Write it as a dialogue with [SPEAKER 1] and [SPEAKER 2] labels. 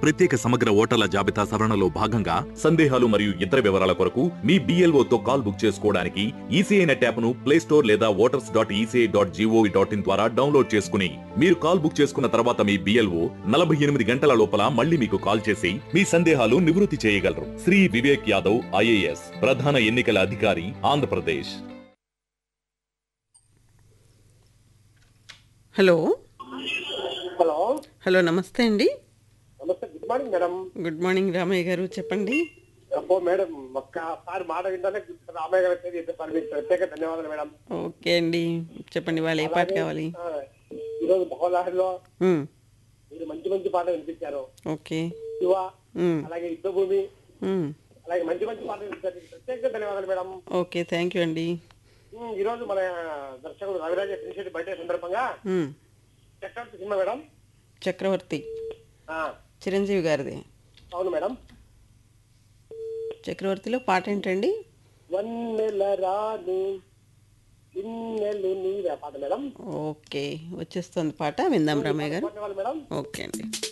[SPEAKER 1] ప్రత్యేక సమగ్ర ఓటర్ల జాబితా సవరణలో భాగంగా సందేహాలు మరియు ఇతర వివరాల కొరకు మీ BLO తో కాల్ బుక్ చేసుకోవడానికి ఈసీఐ నెట్ యాప్ ను ప్లే స్టోర్ లేదా voters dot ECI dot gov dot in ద్వారా డౌన్లోడ్ చేసుకుని మీరు కాల్ బుక్ చేసుకున్న తర్వాత మీ బిఎల్ఓ నలభై ఎనిమిది గంటల లోపల మళ్ళీ మీకు కాల్ చేసి మీ సందేహాలు నివృత్తి చేయగలరు శ్రీ వివేక్ యాదవ్ ఐఏఎస్ ప్రధాన ఎన్నికల అధికారి ఆంధ్రప్రదేశ్
[SPEAKER 2] హలో
[SPEAKER 3] హలో
[SPEAKER 2] హలో నమస్తే అండి
[SPEAKER 3] నమస్తే good morning madam
[SPEAKER 2] good morning Ramayya garu చెప్పండి
[SPEAKER 3] అప్పో మేడం ఒక్కసారి మాట వింటానే రామయ్య గారి పేరు చెప్పారు మీకు ప్రత్యేక ధన్యవాదాలు మేడం
[SPEAKER 2] ఓకే అండి చెప్పండి వాళ్ళు ఏ పాట కావాలి
[SPEAKER 3] ఆ, ఈరోజు బహుళాహరిలో
[SPEAKER 2] ఉమ్,
[SPEAKER 3] మీరు మంచి మంచి పాటలు వినిపించారు
[SPEAKER 2] ఓకే
[SPEAKER 3] శివ
[SPEAKER 2] ఉమ్,
[SPEAKER 3] అలాగే యుద్ధభూమి
[SPEAKER 2] ఉమ్,
[SPEAKER 3] అలాగే మంచి మంచి పాటలు వినిపించారు మీకు ప్రత్యేక ధన్యవాదాలు మేడం
[SPEAKER 2] ఓకే థ్యాంక్ యూ అండి
[SPEAKER 3] ఉమ్, ఈ రోజు మన దర్శకుడు రవిరాజ ప్రిన్సిపల్ బర్త్డే సందర్భంగా
[SPEAKER 2] ఉమ్,
[SPEAKER 3] చక్రవర్తి సినిమా మేడం
[SPEAKER 2] చక్రవర్తి
[SPEAKER 3] ఆ,
[SPEAKER 2] చిరంజీవి గారిది
[SPEAKER 3] అవును మేడం
[SPEAKER 2] చక్రవర్తిలో పాట ఏంటండి
[SPEAKER 3] వన్నెల రాను ఇన్నెలు నీవే పాట మేడం
[SPEAKER 2] ఓకే వచ్చేస్తుంది పాట విందాం రామయ్య గారు
[SPEAKER 3] ధన్యవాదాలు మేడం
[SPEAKER 2] ఓకే అండి